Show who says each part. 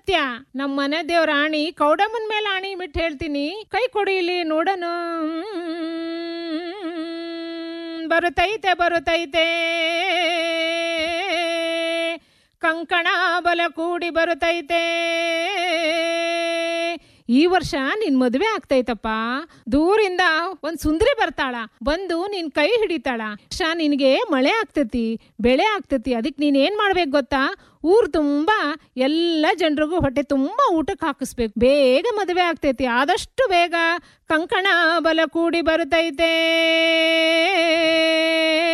Speaker 1: ಸತ್ಯ ನಮ್ಮ ಮನೆ ದೇವ್ರ ಆಣಿ ಕೌಡಮ್ಮನ ಮೇಲೆ ಆಣಿ ಬಿಟ್ಟು ಹೇಳ್ತೀನಿ ಕೈ ಕೊಡಿ ಇಲ್ಲಿ ನೋಡನು ಬರುತ್ತೈತೆ ಬರುತ್ತೈತೆ ಕಂಕಣ ಬಲ ಕೂಡಿ ಬರುತ್ತೈತೆ ಈ ವರ್ಷ ನಿನ್ ಮದುವೆ ಆಗ್ತೈತಪ್ಪ ದೂರಿಂದ ಒಂದ್ ಸುಂದರಿ ಬರ್ತಾಳ ಬಂದು ನಿನ್ ಕೈ ಹಿಡಿತಾಳ ವರ್ಷ ನಿನ್ಗೆ ಮಳೆ ಆಗ್ತೈತಿ ಬೆಳೆ ಆಗ್ತೈತಿ ಅದಕ್ಕೆ ನೀನ್ ಏನ್ ಮಾಡ್ಬೇಕು ಗೊತ್ತಾ ಊರ್ ತುಂಬಾ ಎಲ್ಲ ಜನರಿಗೂ ಹೊಟ್ಟೆ ತುಂಬಾ ಊಟಕ್ಕೆ ಹಾಕಿಸ್ಬೇಕು ಬೇಗ ಮದುವೆ ಆಗ್ತೈತಿ ಆದಷ್ಟು ಬೇಗ ಕಂಕಣ ಬಲ ಕೂಡಿ ಬರುತ್ತೈತೆ